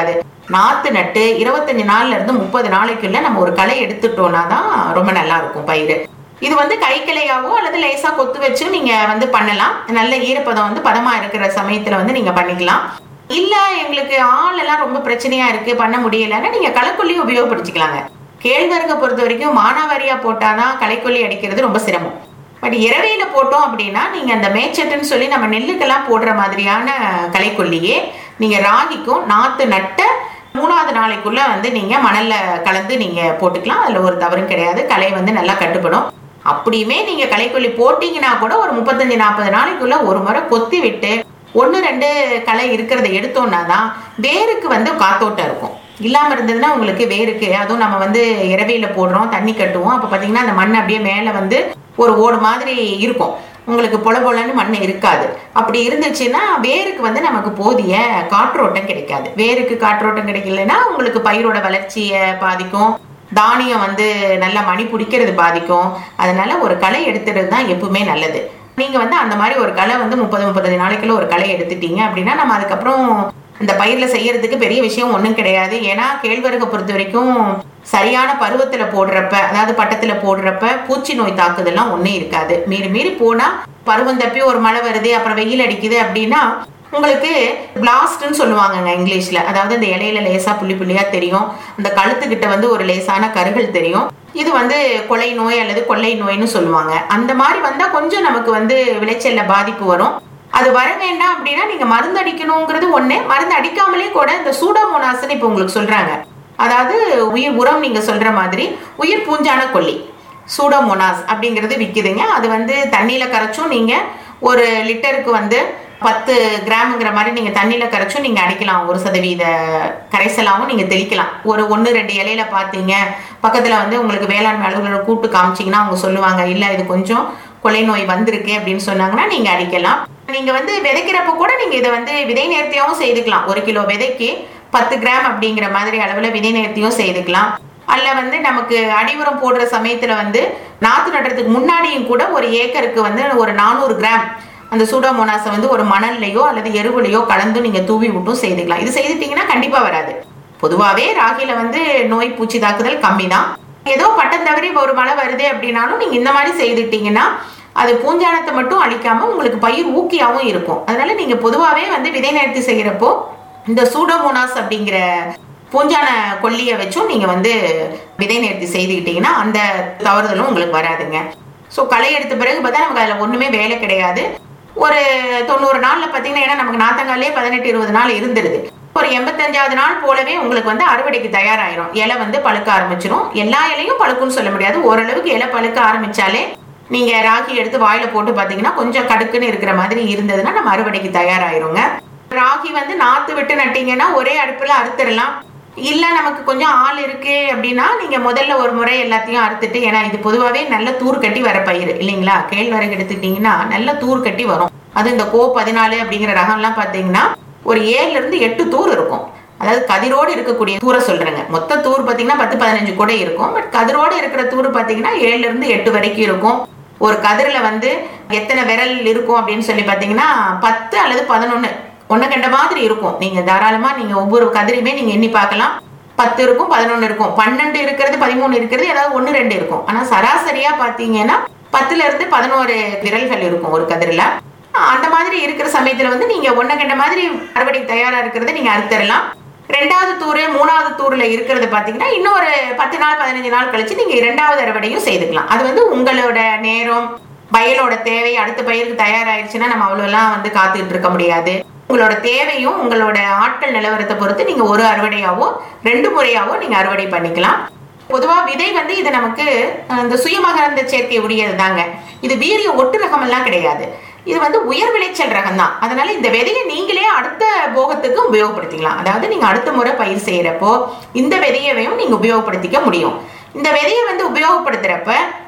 நாத்து நட்டு இருபத்தஞ்சு நாள்ல இருந்து முப்பது நாளைக்குள்ள நம்ம ஒரு களை எடுத்துட்டோம்னா தான் ரொம்ப நல்லா இருக்கும் பயிர் இது வந்து கை கிளையாவோ அல்லது லேசா கொத்து வச்சு நீங்க வந்து பண்ணலாம் நல்ல ஈரப்பதம் வந்து பதமா இருக்கிற சமயத்துல வந்து நீங்க பண்ணிக்கலாம் இல்ல எங்களுக்கு ஆள் எல்லாம் ரொம்ப பிரச்சனையா இருக்கு பண்ண முடியலன்னா நீங்க களைக்கொல்லியும் உபயோகப்படுத்திக்கலாங்க கேழ்வரகை பொறுத்த வரைக்கும் மானாவாரியா போட்டாதான் களைக்கொல்லி அடிக்கிறது ரொம்ப சிரமம் பட் இரவையில போட்டோம் அப்படின்னா நீங்க அந்த மேய்ச்சட்டுன்னு சொல்லி நம்ம நெல்லுக்கெல்லாம் போடுற மாதிரியான களைக்கொல்லியே நீங்க ராகிக்கும் நாத்து நட்ட மூணாவது நாளைக்குள்ள வந்து நீங்க மணல்ல கலந்து நீங்க போட்டுக்கலாம் அதுல ஒரு தவறும் கிடையாது களை வந்து நல்லா கட்டுப்படும் அப்படியுமே நீங்க களைக்கொல்லி போட்டீங்கன்னா கூட ஒரு முப்பத்தஞ்சு நாற்பது நாளைக்குள்ள ஒரு முறை கொத்தி விட்டு ஒன்று ரெண்டு களை இருக்கிறத எடுத்தோம்னா தான் வேருக்கு வந்து காத்தோட்டம் இருக்கும் இல்லாம இருந்ததுன்னா உங்களுக்கு வேருக்கு அதுவும் நம்ம வந்து இரவையில போடுறோம் தண்ணி கட்டுவோம் அப்ப பாத்தீங்கன்னா அந்த மண் அப்படியே மேல வந்து ஒரு ஓடு மாதிரி இருக்கும் உங்களுக்கு பொல பொலன்னு மண் இருக்காது அப்படி இருந்துச்சுன்னா வேருக்கு வந்து நமக்கு போதிய காற்றோட்டம் கிடைக்காது வேருக்கு காற்றோட்டம் கிடைக்கலன்னா உங்களுக்கு பயிரோட வளர்ச்சியை பாதிக்கும் தானியம் வந்து நல்லா மணி பிடிக்கிறது பாதிக்கும் அதனால ஒரு களை எடுத்துறது தான் எப்பவுமே நல்லது நீங்க வந்து அந்த மாதிரி ஒரு களை வந்து முப்பது முப்பத்தஞ்சு நாளைக்குள்ள ஒரு களை எடுத்துட்டீங்க அப்படின்னா நம்ம அதுக்கப்புறம் இந்த பயிர்ல செய்யறதுக்கு பெரிய விஷயம் ஒன்றும் கிடையாது ஏன்னா கேழ்வரகை பொறுத்த வரைக்கும் சரியான பருவத்துல போடுறப்ப அதாவது பட்டத்துல போடுறப்ப பூச்சி நோய் தாக்குதல்லாம் ஒன்றும் இருக்காது மீறி மீறி போனா பருவம் தப்பி ஒரு மழை வருது அப்புறம் வெயில் அடிக்குது அப்படின்னா உங்களுக்கு பிளாஸ்ட்னு சொல்லுவாங்கங்க இங்கிலீஷ்ல அதாவது இந்த இலையில லேசா புள்ளி புள்ளியா தெரியும் அந்த கழுத்துக்கிட்ட வந்து ஒரு லேசான கருகள் தெரியும் இது வந்து கொலை நோய் அல்லது கொள்ளை நோய்னு சொல்லுவாங்க அந்த மாதிரி வந்தா கொஞ்சம் நமக்கு வந்து விளைச்சல்ல பாதிப்பு வரும் அது வர வேண்டாம் அப்படின்னா நீங்க மருந்து அடிக்கணுங்கிறது ஒண்ணு மருந்து அடிக்காமலே கூட இந்த சூடோமோனாஸ்னு இப்போ உங்களுக்கு சொல்றாங்க அதாவது உயிர் உரம் நீங்க சொல்ற மாதிரி உயிர் பூஞ்சான கொல்லி சூடோமோனாஸ் அப்படிங்கிறது விக்குதுங்க அது வந்து தண்ணியில கரைச்சும் நீங்க ஒரு லிட்டருக்கு வந்து பத்து கிராமுங்கிற மாதிரி நீங்க தண்ணியில கரைச்சும் நீங்க அடிக்கலாம் ஒரு சதவீத கரைசலாவும் நீங்க தெளிக்கலாம் ஒரு ஒன்று ரெண்டு இலையில பார்த்தீங்க பக்கத்துல வந்து உங்களுக்கு வேளாண்மை அலுவலர் கூட்டு காமிச்சிங்கன்னா அவங்க சொல்லுவாங்க இல்ல இது கொஞ்சம் கொலை நோய் வந்திருக்கு அப்படின்னு சொன்னாங்கன்னா நீங்க அடிக்கலாம் நீங்க வந்து விதைக்கிறப்ப கூட நீங்க இதை வந்து விதை நேர்த்தியாவும் செய்துக்கலாம் ஒரு கிலோ விதைக்கு பத்து கிராம் அப்படிங்கிற மாதிரி அளவுல விதை நேர்த்தியும் செய்துக்கலாம் அல்ல வந்து நமக்கு அடிவுரம் போடுற சமயத்துல வந்து நாத்து நடுறதுக்கு முன்னாடியும் கூட ஒரு ஏக்கருக்கு வந்து ஒரு நானூறு கிராம் அந்த சூடோமோனாஸை வந்து ஒரு மணல்லையோ அல்லது எருவுலையோ கலந்து நீங்க தூவி விட்டும் செய்துக்கலாம் இது செய்துட்டீங்கன்னா கண்டிப்பா வராது பொதுவாவே ராகில வந்து நோய் பூச்சி தாக்குதல் கம்மி தான் ஏதோ பட்டம் தவறி ஒரு மழை வருது அப்படின்னாலும் நீங்க இந்த மாதிரி செய்துட்டீங்கன்னா அது பூஞ்சானத்தை மட்டும் அழிக்காம உங்களுக்கு பயிர் ஊக்கியாவும் இருக்கும் அதனால நீங்க பொதுவாவே வந்து விதை நேர்த்தி செய்யறப்போ இந்த சூடோமோனாஸ் அப்படிங்கிற பூஞ்சான கொல்லியை வச்சும் நீங்க வந்து விதை நேர்த்தி செய்துக்கிட்டீங்கன்னா அந்த தவறுதலும் உங்களுக்கு வராதுங்க ஸோ களை எடுத்த பிறகு பார்த்தா நமக்கு அதில் ஒன்றுமே வேலை கிடையாது ஒரு தொண்ணூறு நாளில் பார்த்தீங்கன்னா ஏன்னா நமக்கு நாத்தங்காலே பதினெட்டு இருபது நாள் இருந்துருது ஒரு எண்பத்தஞ்சாவது நாள் போலவே உங்களுக்கு வந்து அறுவடைக்கு தயாராயிரும் இலை வந்து பழுக்க ஆரம்பிச்சிரும் எல்லா இலையும் பழுக்குன்னு சொல்ல முடியாது ஓரளவுக்கு இலை பழுக்க ஆரம்பிச்சாலே நீங்க ராகி எடுத்து வாயில போட்டு பாத்தீங்கன்னா கொஞ்சம் கடுக்குன்னு இருக்கிற மாதிரி இருந்ததுன்னா நம்ம அறுவடைக்கு தயாராயிருங்க ராகி வந்து நாத்து விட்டு நட்டீங்கன்னா ஒரே அடுப்புல அறுத்துடலாம் இல்ல நமக்கு கொஞ்சம் ஆள் இருக்கு அப்படின்னா நீங்க முதல்ல ஒரு முறை எல்லாத்தையும் அறுத்துட்டு ஏன்னா இது பொதுவாகவே நல்ல தூர் கட்டி வர பயிர் இல்லைங்களா கேழ்வரகு எடுத்துக்கிட்டீங்கன்னா நல்ல தூர் கட்டி வரும் அது இந்த கோ பதினாலு அப்படிங்கிற ரகம்லாம் பாத்தீங்கன்னா ஒரு ஏழுல இருந்து எட்டு தூர் இருக்கும் அதாவது கதிரோடு இருக்கக்கூடிய தூரை சொல்றேங்க மொத்த தூர் பாத்தீங்கன்னா பத்து பதினஞ்சு கூட இருக்கும் பட் கதிரோடு இருக்கிற தூர் பாத்தீங்கன்னா ஏழுல இருந்து எட்டு வரைக்கும் இருக்கும் ஒரு கதிரில வந்து எத்தனை விரல் இருக்கும் அப்படின்னு சொல்லி பாத்தீங்கன்னா பத்து அல்லது பதினொன்னு ஒண்ணு கண்ட மாதிரி இருக்கும் நீங்க தாராளமா நீங்க ஒவ்வொரு கதிரையுமே நீங்க எண்ணி பார்க்கலாம் பத்து இருக்கும் பதினொன்னு இருக்கும் பன்னெண்டு இருக்கிறது பதிமூணு இருக்கிறது ஏதாவது ஒண்ணு ரெண்டு இருக்கும் ஆனா சராசரியா பாத்தீங்கன்னா பத்துல இருந்து பதினோரு விரல்கள் இருக்கும் ஒரு கதிரில அந்த மாதிரி இருக்கிற சமயத்துல வந்து நீங்க ஒன்ன கண்ட மாதிரி அறுவடைக்கு தயாரா இருக்கிறத நீங்க அறுத்தரலாம் ரெண்டாவது தூரு மூணாவது தூர்ல இருக்கிறது பாத்தீங்கன்னா இன்னொரு பத்து நாள் பதினஞ்சு நாள் கழிச்சு நீங்க இரண்டாவது அறுவடையும் செய்துக்கலாம் அது வந்து உங்களோட நேரம் வயலோட தேவை அடுத்த பயிருக்கு தயாராயிருச்சுன்னா நம்ம அவ்வளோலாம் வந்து காத்துக்கிட்டு இருக்க முடியாது உங்களோட தேவையும் உங்களோட ஆட்கள் நிலவரத்தை பொறுத்து நீங்க ஒரு அறுவடையாவோ ரெண்டு முறையாவோ நீங்க அறுவடை பண்ணிக்கலாம் பொதுவா விதை வந்து இது நமக்கு அஹ், இந்த சுயமகரந்த சேர்க்கை உரியது தாங்க இது வீரிய ஒட்டு ரகம் எல்லாம் கிடையாது இது வந்து உயர் விளைச்சல் ரகம் தான் அதனால இந்த விதையை நீங்களே அடுத்த போகத்துக்கு உபயோகப்படுத்திக்கலாம் அதாவது நீங்க அடுத்த முறை பயிர் செய்யறப்போ இந்த விதையவையும் நீங்க உபயோகப்படுத்திக்க முடியும் இந்த விதையை வந்து உபயோகப்படுத்துறப்ப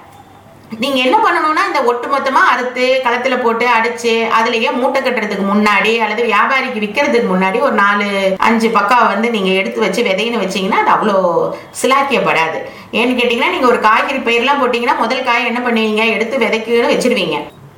நீங்க என்ன பண்ணணும்னா இந்த ஒட்டு மொத்தமா அறுத்து களத்துல போட்டு அடிச்சு அதுலயே மூட்டை கட்டுறதுக்கு முன்னாடி அல்லது வியாபாரிக்கு விற்கிறதுக்கு முன்னாடி ஒரு நாலு அஞ்சு பக்காவை வந்து நீங்க எடுத்து வச்சு விதைன்னு வச்சீங்கன்னா அது அவ்வளோ சிலாக்கியப்படாது ஏன்னு கேட்டீங்கன்னா நீங்க ஒரு காய்கறி பயிரெல்லாம் போட்டீங்கன்னா முதல் காய் என்ன பண்ணுவீங்க எடுத்து விதைக்குன்னு வச்சிருவீங்க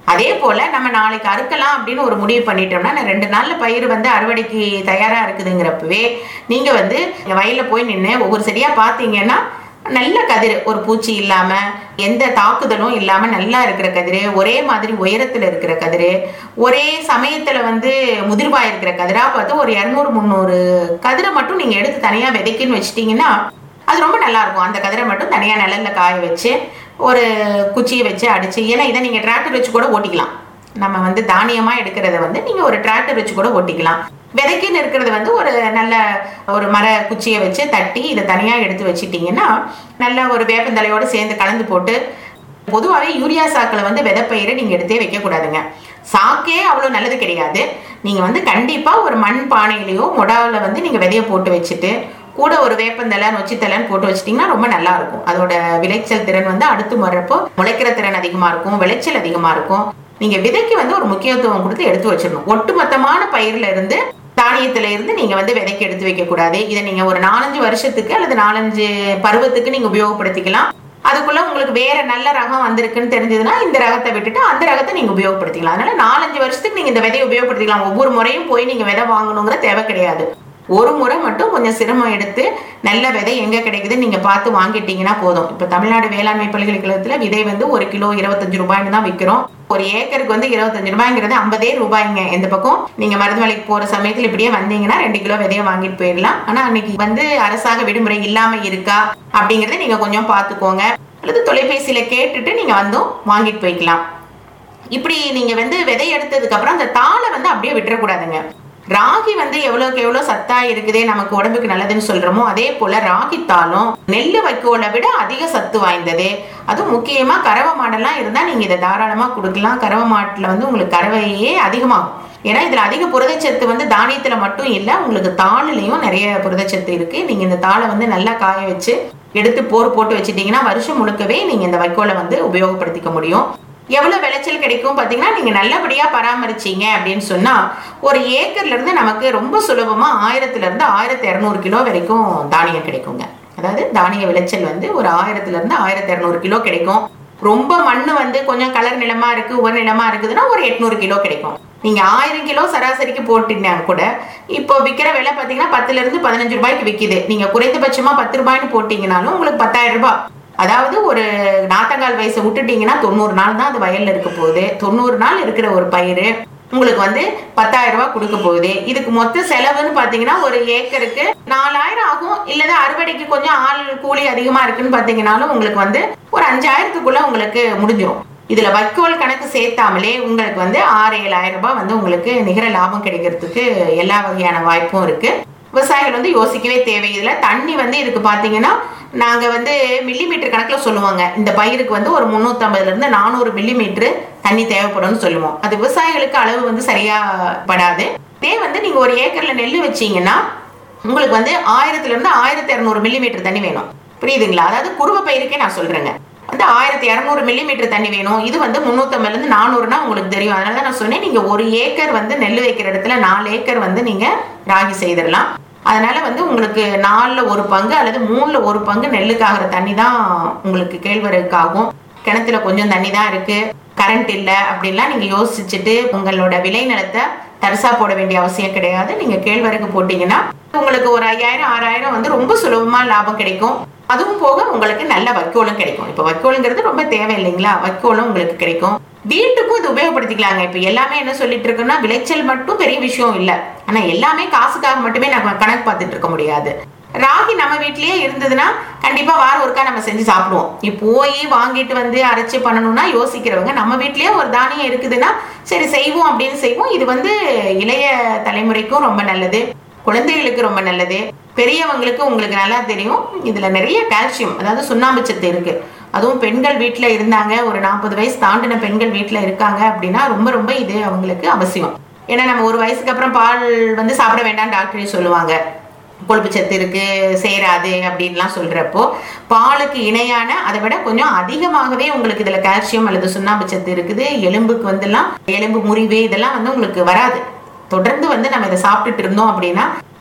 அதே போல நம்ம நாளைக்கு அறுக்கலாம் அப்படின்னு ஒரு முடிவு பண்ணிட்டோம்னா நான் ரெண்டு நாள்ல பயிர் வந்து அறுவடைக்கு தயாரா இருக்குதுங்கிறப்பவே நீங்க வந்து வயல்ல போய் நின்று ஒவ்வொரு செடியா பார்த்தீங்கன்னா நல்ல கதிர் ஒரு பூச்சி இல்லாம எந்த தாக்குதலும் இல்லாம நல்லா இருக்கிற கதிர் ஒரே மாதிரி உயரத்துல இருக்கிற கதிர் ஒரே சமயத்துல வந்து முதிர்வா இருக்கிற கதிரா பார்த்து ஒரு இரநூறு முந்நூறு கதிரை மட்டும் நீங்க எடுத்து தனியா விதைக்குன்னு வச்சிட்டீங்கன்னா அது ரொம்ப நல்லா இருக்கும் அந்த கதிரை மட்டும் தனியா நிழல்ல காய வச்சு ஒரு குச்சியை வச்சு அடிச்சு ஏன்னா இதை நீங்க டிராக்டர் வச்சு கூட ஓட்டிக்கலாம் நம்ம வந்து தானியமா எடுக்கிறத வந்து நீங்க ஒரு டிராக்டர் வச்சு கூட ஓட்டிக்கலாம் விதைக்குன்னு இருக்கிறது வந்து ஒரு நல்ல ஒரு மர குச்சியை வச்சு தட்டி இதை தனியா எடுத்து வச்சிட்டீங்கன்னா நல்ல ஒரு வேப்பந்தலையோட சேர்ந்து கலந்து போட்டு பொதுவாகவே யூரியா சாக்கில் வந்து விதைப்பயிரை நீங்கள் எடுத்தே வைக்கக்கூடாதுங்க சாக்கே அவ்வளோ நல்லது கிடையாது நீங்கள் வந்து கண்டிப்பாக ஒரு மண் பானையிலையோ மொடாவில் வந்து நீங்கள் விதைய போட்டு வச்சுட்டு கூட ஒரு வேப்பந்தலை நொச்சித்தலைன்னு போட்டு வச்சிட்டிங்கன்னா ரொம்ப நல்லா இருக்கும் அதோட விளைச்சல் திறன் வந்து அடுத்து வர்றப்போ முளைக்கிற திறன் அதிகமாக இருக்கும் விளைச்சல் அதிகமாக இருக்கும் நீங்கள் விதைக்கு வந்து ஒரு முக்கியத்துவம் கொடுத்து எடுத்து வச்சிடணும் ஒட்டுமொத்தமான பயிர்ல இருந்து தானியத்துல இருந்து நீங்க வந்து விதைக்கு எடுத்து வைக்க கூடாது இதை நீங்க ஒரு நாலஞ்சு வருஷத்துக்கு அல்லது நாலஞ்சு பருவத்துக்கு நீங்க உபயோகப்படுத்திக்கலாம் அதுக்குள்ள உங்களுக்கு வேற நல்ல ரகம் வந்திருக்குன்னு தெரிஞ்சதுன்னா இந்த ரகத்தை விட்டுட்டு அந்த ரகத்தை நீங்க உபயோகப்படுத்திக்கலாம் அதனால நாலஞ்சு வருஷத்துக்கு நீங்க இந்த விதையை உபயோகப்படுத்திக்கலாம் ஒவ்வொரு முறையும் போய் நீங்க விதை வாங்கணுங்கிற தேவை கிடையாது ஒரு முறை மட்டும் கொஞ்சம் சிரமம் எடுத்து நல்ல விதை எங்க கிடைக்குதுன்னு நீங்க பார்த்து வாங்கிட்டீங்கன்னா போதும் இப்ப தமிழ்நாடு வேளாண்மை பல்கலைக்கழகத்துல விதை வந்து ஒரு கிலோ இருபத்தஞ்சு ரூபாய்னு தான் விற்கிறோம் ஒரு ஏக்கருக்கு வந்து இருபத்தஞ்சு ரூபாய்ங்கிறது ஐம்பதே ரூபாய்ங்க இந்த பக்கம் நீங்க மருந்துமலைக்கு போற சமயத்துல இப்படியே வந்தீங்கன்னா ரெண்டு கிலோ விதைய வாங்கிட்டு போயிடலாம் ஆனா அன்னைக்கு வந்து அரசாங்க விடுமுறை இல்லாம இருக்கா அப்படிங்கறத நீங்க கொஞ்சம் பார்த்துக்கோங்க அல்லது தொலைபேசியில கேட்டுட்டு நீங்க வந்தும் வாங்கிட்டு போய்க்கலாம் இப்படி நீங்க வந்து விதை எடுத்ததுக்கு அப்புறம் அந்த தாளை வந்து அப்படியே விட்டுறக்கூடாதுங்க ராகி வந்து எவ்வளவுக்கு எவ்வளவு சத்தா இருக்குதே நமக்கு உடம்புக்கு நல்லதுன்னு சொல்றோமோ அதே போல ராகி தாளும் நெல்லு வைக்கோலை விட அதிக சத்து வாய்ந்தது அதுவும் முக்கியமா கறவை மாடெல்லாம் இருந்தா நீங்க இதை தாராளமா கொடுக்கலாம் கறவை மாட்டுல வந்து உங்களுக்கு கறவையே அதிகமாகும் ஏன்னா இதுல அதிக புரதச்சத்து வந்து தானியத்துல மட்டும் இல்ல உங்களுக்கு தாளுலயும் நிறைய புரதச்சத்து இருக்கு நீங்க இந்த தாளை வந்து நல்லா காய வச்சு எடுத்து போர் போட்டு வச்சிட்டீங்கன்னா வருஷம் முழுக்கவே நீங்க இந்த வைக்கோலை வந்து உபயோகப்படுத்திக்க முடியும் எவ்வளவு விளைச்சல் கிடைக்கும் பாத்தீங்கன்னா நீங்க நல்லபடியா பராமரிச்சீங்க அப்படின்னு சொன்னா ஒரு ஏக்கர்ல இருந்து நமக்கு ரொம்ப சுலபமா ஆயிரத்துல இருந்து ஆயிரத்தி இரநூறு கிலோ வரைக்கும் தானியம் கிடைக்குங்க அதாவது தானிய விளைச்சல் வந்து ஒரு ஆயிரத்துல இருந்து ஆயிரத்தி இரநூறு கிலோ கிடைக்கும் ரொம்ப மண்ணு வந்து கொஞ்சம் கலர் நிலமா இருக்கு ஒரு நிலமா இருக்குதுன்னா ஒரு எட்நூறு கிலோ கிடைக்கும் நீங்க ஆயிரம் கிலோ சராசரிக்கு போட்டுட்டாங்க கூட இப்போ விற்கிற விலை பாத்தீங்கன்னா பத்துல இருந்து பதினஞ்சு ரூபாய்க்கு விக்குது நீங்க குறைந்தபட்சமா பத்து ரூபாய்னு போட்டீங்கனாலும் உங்களுக்கு பத்தாயிரம் ரூபாய் அதாவது ஒரு நாத்தங்கால் வயசை விட்டுட்டீங்கன்னா தொண்ணூறு நாள் தான் அது வயல்ல இருக்க போகுது தொண்ணூறு நாள் இருக்கிற ஒரு பயிர் உங்களுக்கு வந்து பத்தாயிரம் ரூபாய் கொடுக்க போகுது இதுக்கு மொத்த செலவுன்னு பாத்தீங்கன்னா ஒரு ஏக்கருக்கு நாலாயிரம் ஆகும் இல்லது அறுவடைக்கு கொஞ்சம் ஆள் கூலி அதிகமா இருக்குன்னு பாத்தீங்கன்னாலும் உங்களுக்கு வந்து ஒரு அஞ்சாயிரத்துக்குள்ள உங்களுக்கு முடிஞ்சிடும் இதுல வைக்கோல் கணக்கு சேர்த்தாமலே உங்களுக்கு வந்து ஆறு ஏழாயிரம் ரூபாய் வந்து உங்களுக்கு நிகர லாபம் கிடைக்கிறதுக்கு எல்லா வகையான வாய்ப்பும் இருக்கு விவசாயிகள் வந்து யோசிக்கவே தேவையில்லை தண்ணி வந்து இதுக்கு பாத்தீங்கன்னா நாங்க வந்து மில்லி மீட்டர் கணக்குல சொல்லுவாங்க இந்த பயிருக்கு வந்து ஒரு முந்நூற்றம்பதுல இருந்து நானூறு மில்லி மீட்டர் தண்ணி தேவைப்படும்னு சொல்லுவோம் அது விவசாயிகளுக்கு அளவு வந்து சரியா படாது இதே வந்து நீங்க ஒரு ஏக்கர்ல நெல் வச்சீங்கன்னா உங்களுக்கு வந்து ஆயிரத்துல இருந்து ஆயிரத்தி இரநூறு மில்லி மீட்டர் தண்ணி வேணும் புரியுதுங்களா அதாவது குருவ பயிருக்கே நான் சொல்றேங்க வந்து ஆயிரத்தி இரநூறு மில்லி மீட்டர் தண்ணி வேணும் இது வந்து முந்நூற்றம்பதுல இருந்து நானூறுனா உங்களுக்கு தெரியும் அதனால தான் நான் சொன்னேன் நீங்க ஒரு ஏக்கர் வந்து நெல் வைக்கிற இடத்துல நாலு ஏக்கர் வந்து நீங்க ராகி செய்திடலாம் அதனால வந்து உங்களுக்கு நாலுல ஒரு பங்கு அல்லது மூணுல ஒரு பங்கு நெல்லுக்காகிற தண்ணி தான் உங்களுக்கு கேழ்வரகுக்கு ஆகும் கிணத்துல கொஞ்சம் தண்ணி தான் இருக்கு கரண்ட் இல்ல அப்படின்லாம் நீங்க யோசிச்சுட்டு உங்களோட விளைநிலத்தை தரிசா போட வேண்டிய அவசியம் கிடையாது நீங்க கேழ்வரகு போட்டீங்கன்னா உங்களுக்கு ஒரு ஐயாயிரம் ஆறாயிரம் வந்து ரொம்ப சுலபமா லாபம் கிடைக்கும் அதுவும் போக உங்களுக்கு நல்ல வைக்கோலும் கிடைக்கும் இப்ப வைக்கோலுங்கிறது ரொம்ப தேவை இல்லைங்களா வைக்கோலும் உங்களுக்கு கிடைக்கும் வீட்டுக்கும் இது உபயோகப்படுத்திக்கலாங்க இப்ப எல்லாமே என்ன சொல்லிட்டு இருக்கோம்னா விளைச்சல் மட்டும் பெரிய விஷயம் இல்ல ஆனா எல்லாமே காசுக்காக மட்டுமே நம்ம கணக்கு பார்த்துட்டு இருக்க முடியாது ராகி நம்ம வீட்லயே இருந்ததுன்னா கண்டிப்பா வாரம் ஒருக்கா நம்ம செஞ்சு சாப்பிடுவோம் இப்போ போய் வாங்கிட்டு வந்து அரைச்சு பண்ணணும்னா யோசிக்கிறவங்க நம்ம வீட்லயே ஒரு தானியம் இருக்குதுன்னா சரி செய்வோம் அப்படின்னு செய்வோம் இது வந்து இளைய தலைமுறைக்கும் ரொம்ப நல்லது குழந்தைகளுக்கு ரொம்ப நல்லது பெரியவங்களுக்கு உங்களுக்கு நல்லா தெரியும் இதுல நிறைய கால்சியம் அதாவது சுண்ணாம்பு சத்து இருக்கு அதுவும் பெண்கள் வீட்ல இருந்தாங்க ஒரு நாற்பது வயசு தாண்டின பெண்கள் வீட்ல இருக்காங்க அப்படின்னா ரொம்ப ரொம்ப இது அவங்களுக்கு அவசியம் ஏன்னா நம்ம ஒரு வயசுக்கு அப்புறம் பால் வந்து சாப்பிட வேண்டாம் டாக்டரே சொல்லுவாங்க கொழுப்பு சத்து இருக்கு சேராது அப்படின்லாம் சொல்றப்போ பாலுக்கு இணையான அதை விட கொஞ்சம் அதிகமாகவே உங்களுக்கு இதுல கால்சியம் அல்லது சுண்ணாம்பு சத்து இருக்குது எலும்புக்கு வந்துலாம் எலும்பு முறிவு இதெல்லாம் வந்து உங்களுக்கு வராது தொடர்ந்து வந்து நம்ம இதை சாப்பிட்டுட்டு இருந்தோம் அப்படின்னா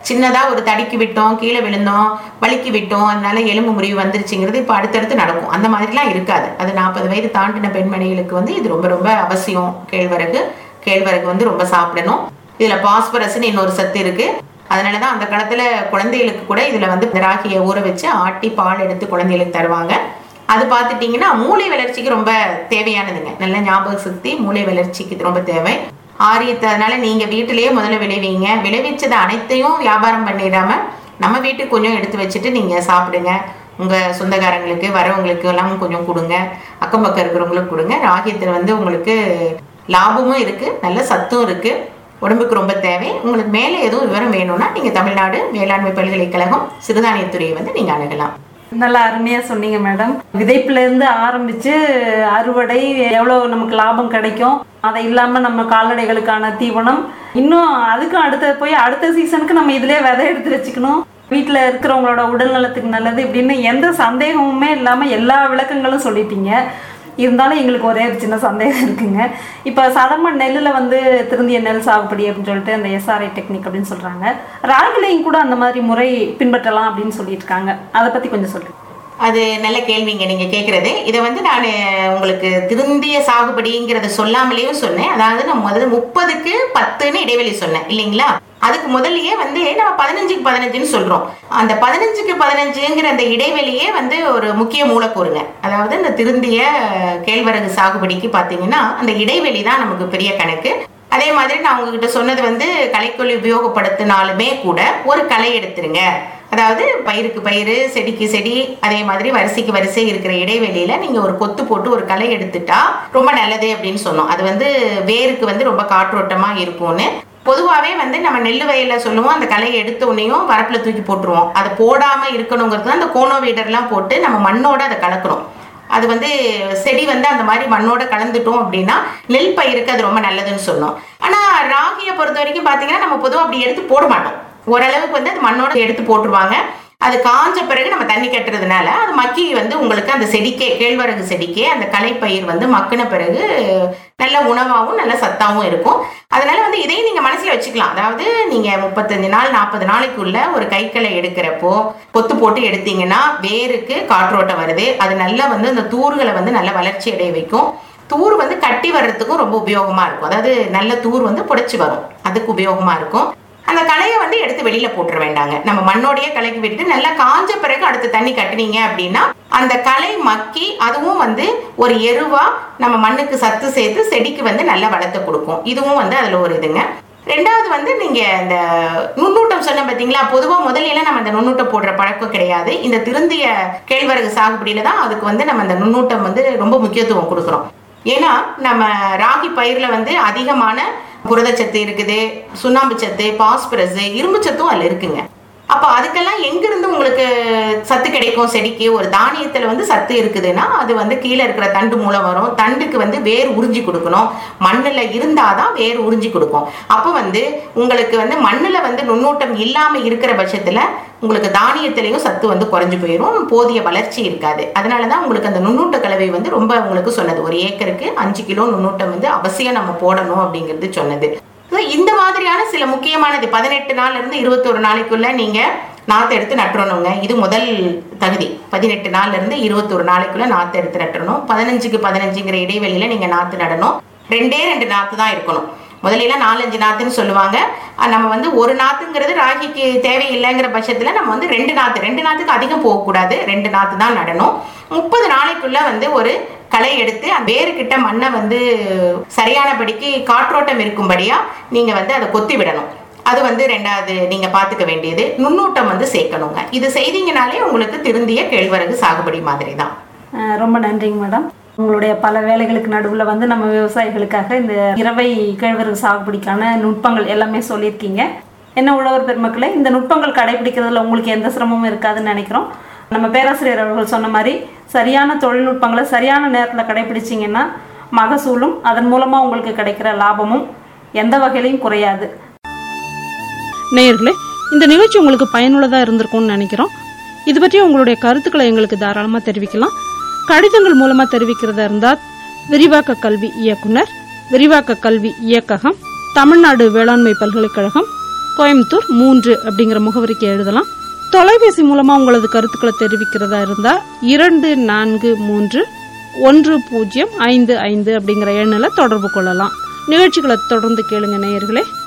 சின்னதா ஒரு தடிக்கி விட்டோம் கீழே விழுந்தோம் வலிக்கி விட்டோம் அதனால எலும்பு முறிவு வந்துருச்சுங்கிறது இப்போ அடுத்தடுத்து நடக்கும் அந்த மாதிரிலாம் இருக்காது அது நாற்பது வயது தாண்டின பெண்மணிகளுக்கு வந்து இது ரொம்ப ரொம்ப அவசியம் கேழ்வரகு கேழ்வரகு வந்து ரொம்ப சாப்பிடணும் இதுல பாஸ்பரஸ்னு இன்னொரு சத்து இருக்கு அதனாலதான் அந்த காலத்துல குழந்தைகளுக்கு கூட இதுல வந்து இந்த ராகியை ஊற வச்சு ஆட்டி பால் எடுத்து குழந்தைகளுக்கு தருவாங்க அது பார்த்துட்டீங்கன்னா மூளை வளர்ச்சிக்கு ரொம்ப தேவையானதுங்க நல்ல ஞாபக சக்தி மூளை வளர்ச்சிக்கு இது ரொம்ப தேவை ஆரியத்தை அதனால நீங்க வீட்டிலேயே முதல்ல விளைவிங்க விளைவிச்சது அனைத்தையும் வியாபாரம் பண்ணிடாம நம்ம வீட்டுக்கு கொஞ்சம் எடுத்து வச்சுட்டு நீங்க சாப்பிடுங்க உங்க சொந்தக்காரங்களுக்கு வரவங்களுக்கு எல்லாம் கொஞ்சம் கொடுங்க அக்கம் பக்கம் இருக்கிறவங்களுக்கு கொடுங்க ராகியத்தில் வந்து உங்களுக்கு லாபமும் இருக்கு நல்ல சத்தும் இருக்கு உடம்புக்கு ரொம்ப தேவை உங்களுக்கு மேலே எதுவும் விவரம் வேணும்னா நீங்க தமிழ்நாடு வேளாண்மை பல்கலைக்கழகம் சிறுதானியத்துறையை வந்து நீங்க அணுகலாம் நல்லா அருமையா சொன்னீங்க மேடம் விதைப்புல இருந்து ஆரம்பிச்சு அறுவடை எவ்வளவு நமக்கு லாபம் கிடைக்கும் அதை இல்லாம நம்ம கால்நடைகளுக்கான தீவனம் இன்னும் அதுக்கும் அடுத்த போய் அடுத்த சீசனுக்கு நம்ம இதுலயே விதை எடுத்து வச்சுக்கணும் வீட்டில் இருக்கிறவங்களோட உடல் நலத்துக்கு நல்லது இப்படின்னு எந்த சந்தேகமுமே இல்லாமல் எல்லா விளக்கங்களும் சொல்லிட்டீங்க இருந்தாலும் எங்களுக்கு ஒரே ஒரு சின்ன சந்தேகம் இருக்குங்க இப்போ சாதாரண நெல்லில் வந்து திருந்திய நெல் சாகுபடி அப்படின்னு சொல்லிட்டு அந்த எஸ்ஆர்ஐ டெக்னிக் அப்படின்னு சொல்கிறாங்க ராகிலையும் கூட அந்த மாதிரி முறை பின்பற்றலாம் அப்படின்னு சொல்லிட்டு இருக்காங்க அதை பற்றி கொஞ்சம் சொல்லுங்க அது நல்ல கேள்விங்க நீங்க கேக்குறது இதை வந்து நான் உங்களுக்கு திருந்திய சாகுபடிங்கிறத சொல்லாமலேயும் சொன்னேன் அதாவது நான் முதல்ல முப்பதுக்கு பத்துன்னு இடைவெளி சொன்னேன் இல்லைங்களா அதுக்கு முதல்லயே வந்து நம்ம பதினஞ்சுக்கு பதினஞ்சுன்னு சொல்றோம் அந்த பதினஞ்சுக்கு பதினஞ்சுங்கிற அந்த இடைவெளியே வந்து ஒரு முக்கிய மூலக்கூறுங்க அதாவது இந்த திருந்திய கேழ்வரகு சாகுபடிக்கு பாத்தீங்கன்னா அந்த இடைவெளி தான் நமக்கு பெரிய கணக்கு அதே மாதிரி நான் உங்ககிட்ட சொன்னது வந்து களைக்கொல்லி உபயோகப்படுத்தினாலுமே கூட ஒரு களை எடுத்துருங்க அதாவது பயிருக்கு பயிர் செடிக்கு செடி அதே மாதிரி வரிசைக்கு வரிசை இருக்கிற இடைவெளியில நீங்க ஒரு கொத்து போட்டு ஒரு களை எடுத்துட்டா ரொம்ப நல்லது அப்படின்னு சொன்னோம் அது வந்து வேருக்கு வந்து ரொம்ப காற்றோட்டமா இருக்கும்னு பொதுவாகவே வந்து நம்ம நெல் வயல்ல சொல்லுவோம் அந்த களையை எடுத்த உடனேயும் வரப்புல தூக்கி போட்டுருவோம் அதை போடாம இருக்கணுங்கிறது தான் அந்த கோனோ வீடர்லாம் போட்டு நம்ம மண்ணோட அதை கலக்கிறோம் அது வந்து செடி வந்து அந்த மாதிரி மண்ணோட கலந்துட்டோம் அப்படின்னா நெல் பயிருக்கு அது ரொம்ப நல்லதுன்னு சொன்னோம் ஆனா ராகியை பொறுத்த வரைக்கும் பாத்தீங்கன்னா நம்ம பொதுவாக அப்படி எடுத்து போட மாட்டோம் ஓரளவுக்கு வந்து அது மண்ணோட எடுத்து போட்டுருவாங்க அது காஞ்ச பிறகு நம்ம தண்ணி கட்டுறதுனால அது மக்கி வந்து உங்களுக்கு அந்த செடிக்கே கேழ்வரகு செடிக்கே அந்த களைப்பயிர் வந்து மக்கின பிறகு நல்ல உணவாகவும் நல்ல சத்தாவும் இருக்கும் அதனால வந்து இதையும் நீங்க மனசுல வச்சுக்கலாம் அதாவது நீங்க முப்பத்தஞ்சு நாள் நாற்பது நாளைக்குள்ள ஒரு கைக்களை எடுக்கிறப்போ கொத்து போட்டு எடுத்தீங்கன்னா வேருக்கு காற்றோட்டம் வருது அது நல்லா வந்து அந்த தூர்களை வந்து நல்ல வளர்ச்சி அடைய வைக்கும் தூர் வந்து கட்டி வர்றதுக்கும் ரொம்ப உபயோகமா இருக்கும் அதாவது நல்ல தூர் வந்து புடைச்சு வரும் அதுக்கு உபயோகமா இருக்கும் அந்த களையை வந்து எடுத்து வெளியில போட்டுற வேண்டாங்க நம்ம மண்ணோடையே களைக்கு விட்டுட்டு நல்லா காஞ்ச பிறகு அடுத்து தண்ணி கட்டுனீங்க அப்படின்னா அந்த களை மக்கி அதுவும் வந்து ஒரு எருவா நம்ம மண்ணுக்கு சத்து சேர்த்து செடிக்கு வந்து நல்ல வளத்தை கொடுக்கும் இதுவும் வந்து அதுல ஒரு இதுங்க ரெண்டாவது வந்து நீங்க இந்த நுண்ணூட்டம் சொன்ன பாத்தீங்களா பொதுவா முதல்ல எல்லாம் நம்ம அந்த நுண்ணூட்டம் போடுற பழக்கம் கிடையாது இந்த திருந்திய கேழ்வரகு சாகுபடியில தான் அதுக்கு வந்து நம்ம அந்த நுண்ணூட்டம் வந்து ரொம்ப முக்கியத்துவம் கொடுக்குறோம் ஏன்னா நம்ம ராகி பயிர்ல வந்து அதிகமான புரதச்சத்து இருக்குது சுண்ணாம்பு சத்து பாஸ்பரஸ் இரும்பு சத்தும் அதுல இருக்குங்க அப்ப அதுக்கெல்லாம் எங்கிருந்து உங்களுக்கு சத்து கிடைக்கும் செடிக்கு ஒரு தானியத்துல வந்து சத்து இருக்குதுன்னா அது வந்து கீழே இருக்கிற தண்டு மூலம் வரும் தண்டுக்கு வந்து வேர் உறிஞ்சி கொடுக்கணும் மண்ணுல இருந்தாதான் வேர் உறிஞ்சி கொடுக்கும் அப்போ வந்து உங்களுக்கு வந்து மண்ணுல வந்து நுண்ணூட்டம் இல்லாம இருக்கிற பட்சத்துல உங்களுக்கு தானியத்திலையும் சத்து வந்து குறைஞ்சு போயிடும் போதிய வளர்ச்சி இருக்காது அதனாலதான் உங்களுக்கு அந்த நுண்ணூட்ட கலவை வந்து ரொம்ப உங்களுக்கு சொன்னது ஒரு ஏக்கருக்கு அஞ்சு கிலோ நுண்ணூட்டம் வந்து அவசியம் நம்ம போடணும் அப்படிங்கிறது சொன்னது So, இந்த மாதிரியான சில முக்கியமானது பதினெட்டு நாள்ல இருந்து இருபத்தொரு நாளைக்குள்ள நீங்க நாத்து எடுத்து நட்டுறணுங்க இது முதல் தகுதி பதினெட்டு நாள்ல இருந்து இருபத்தொரு நாளைக்குள்ள நாத்து எடுத்து நட்டுறணும் பதினஞ்சுக்கு பதினஞ்சுங்கிற இடைவெளியில நீங்க நாத்து நடணும் ரெண்டே ரெண்டு நாத்து தான் இருக்கணும் முதல்ல நாலஞ்சு நாத்துன்னு சொல்லுவாங்க அஹ் நம்ம வந்து ஒரு நாத்துங்கிறது ராகிக்கு தேவையில்லைங்கிற பட்சத்துல நம்ம வந்து ரெண்டு நாத்து ரெண்டு நாத்துக்கு அதிகம் போகக்கூடாது ரெண்டு நாத்து தான் நடணும் முப்பது நாளைக்குள்ள வந்து ஒரு களை எடுத்து அந்த வேறுகிட்ட மண்ணை வந்து சரியானபடிக்கு காற்றோட்டம் இருக்கும்படியா நீங்க வந்து அதை கொத்தி விடணும் அது வந்து ரெண்டாவது நீங்க பாத்துக்க வேண்டியது நுண்ணூட்டம் வந்து சேர்க்கணுங்க இது செய்தீங்கனாலே உங்களுக்கு திருந்திய கேழ்வரகு சாகுபடி மாதிரி தான் அஹ் ரொம்ப நன்றிங்க மேடம் உங்களுடைய பல வேலைகளுக்கு நடுவில் வந்து நம்ம விவசாயிகளுக்காக இந்த இரவை கேழ்வரகு சாகுபடிக்கான நுட்பங்கள் எல்லாமே சொல்லியிருக்கீங்க என்ன உழவர் பெருமக்களே இந்த நுட்பங்கள் கடைபிடிக்கிறதுல உங்களுக்கு எந்த சிரமமும் இருக்காதுன்னு நினைக்கிறோம் நம்ம பேராசிரியர் அவர்கள் சொன்ன மாதிரி சரியான தொழில்நுட்பங்களை சரியான நேரத்தில் கடைபிடிச்சிங்கன்னா மகசூலும் அதன் மூலமாக உங்களுக்கு கிடைக்கிற லாபமும் எந்த வகையிலையும் குறையாது நேயர்களே இந்த நிகழ்ச்சி உங்களுக்கு பயனுள்ளதாக இருந்திருக்கும்னு நினைக்கிறோம் இது பற்றி உங்களுடைய கருத்துக்களை எங்களுக்கு தாராளமாக தெரிவிக்கலாம் கடிதங்கள் மூலமாக தெரிவிக்கிறதா இருந்தால் விரிவாக்க கல்வி இயக்குனர் விரிவாக்க கல்வி இயக்ககம் தமிழ்நாடு வேளாண்மை பல்கலைக்கழகம் கோயம்புத்தூர் மூன்று அப்படிங்கிற முகவரிக்கு எழுதலாம் தொலைபேசி மூலமா உங்களது கருத்துக்களை தெரிவிக்கிறதா இருந்தா இரண்டு நான்கு மூன்று ஒன்று பூஜ்ஜியம் ஐந்து ஐந்து அப்படிங்கிற எண்ணில் தொடர்பு கொள்ளலாம் நிகழ்ச்சிகளை தொடர்ந்து கேளுங்க நேயர்களே